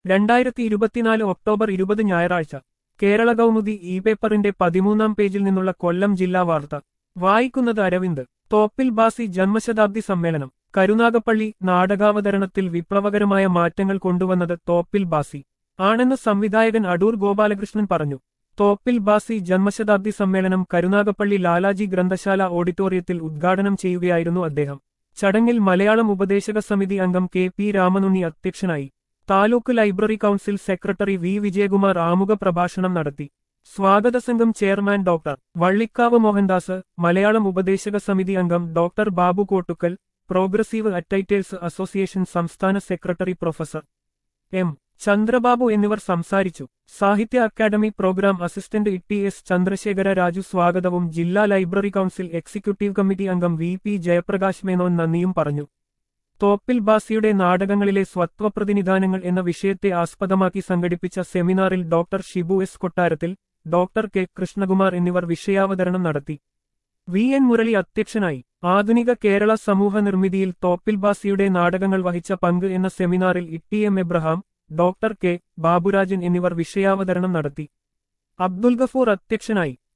രണ്ടായിരത്തി ഇരുപത്തിനാല് ഒക്ടോബർ ഇരുപത് ഞായറാഴ്ച കേരള കൗമുദി ഇ പേപ്പറിന്റെ പതിമൂന്നാം പേജിൽ നിന്നുള്ള കൊല്ലം ജില്ലാ വാർത്ത വായിക്കുന്നത് അരവിന്ദ് തോപ്പിൽ ബാസി ജന്മശതാബ്ദി സമ്മേളനം കരുനാഗപ്പള്ളി നാടകാവതരണത്തിൽ വിപ്ലവകരമായ മാറ്റങ്ങൾ കൊണ്ടുവന്നത് തോപ്പിൽ ബാസി ആണെന്ന് സംവിധായകൻ അടൂർ ഗോപാലകൃഷ്ണൻ പറഞ്ഞു തോപ്പിൽ ബാസി ജന്മശതാബ്ദി സമ്മേളനം കരുനാഗപ്പള്ളി ലാലാജി ഗ്രന്ഥശാല ഓഡിറ്റോറിയത്തിൽ ഉദ്ഘാടനം ചെയ്യുകയായിരുന്നു അദ്ദേഹം ചടങ്ങിൽ മലയാളം ഉപദേശക സമിതി അംഗം കെ പി രാമനുണ്ണി അധ്യക്ഷനായി taluk library council secretary V Vijayakumar ആമുഖ പ്രഭാഷണം നടത്തി സ്വാഗത സംഘം ചെയർമാൻ ഡോക്ടർ വള്ളിക്കാവ് മോഹൻദാസ് മലയാളം ഉപദേശക സമിതി അംഗം doctor Babu Kottukkal progressive writers association സംസ്ഥാന സെക്രട്ടറി പ്രൊഫസർ എം ചന്ദ്രബാബു എന്നിവർ സംസാരിച്ചു Sahitya Akademi programme assistant T S Chandrasekhara Raju സ്വാഗതവും ജില്ലാ ലൈബ്രറി കൗൺസിൽ എക്സിക്യൂട്ടീവ് കമ്മിറ്റി അംഗം വി പി ജയപ്രകാശ് മേനോൻ നന്ദിയും പറഞ്ഞു തോപ്പിൽ ബാസിയുടെ നാടകങ്ങളിലെ സ്വത്വപ്രതിനിധാനങ്ങൾ എന്ന വിഷയത്തെ ആസ്പദമാക്കി സംഘടിപ്പിച്ച സെമിനാറിൽ doctor Shibu S Kottarathil doctor K Krishnakumar എന്നിവർ വിഷയാവതരണം നടത്തി വി എൻ മുരളി അധ്യക്ഷനായി ആധുനിക കേരള സമൂഹ നിർമ്മിതിയിൽ തോപ്പിൽ ബാസിയുടെ നാടകങ്ങൾ വഹിച്ച പങ്ക് എന്ന സെമിനാറിൽ E M Abraham doctor K Baburajan എന്നിവർ വിഷയാവതരണം നടത്തി അബ്ദുൽ ഗഫൂർ അധ്യക്ഷനായി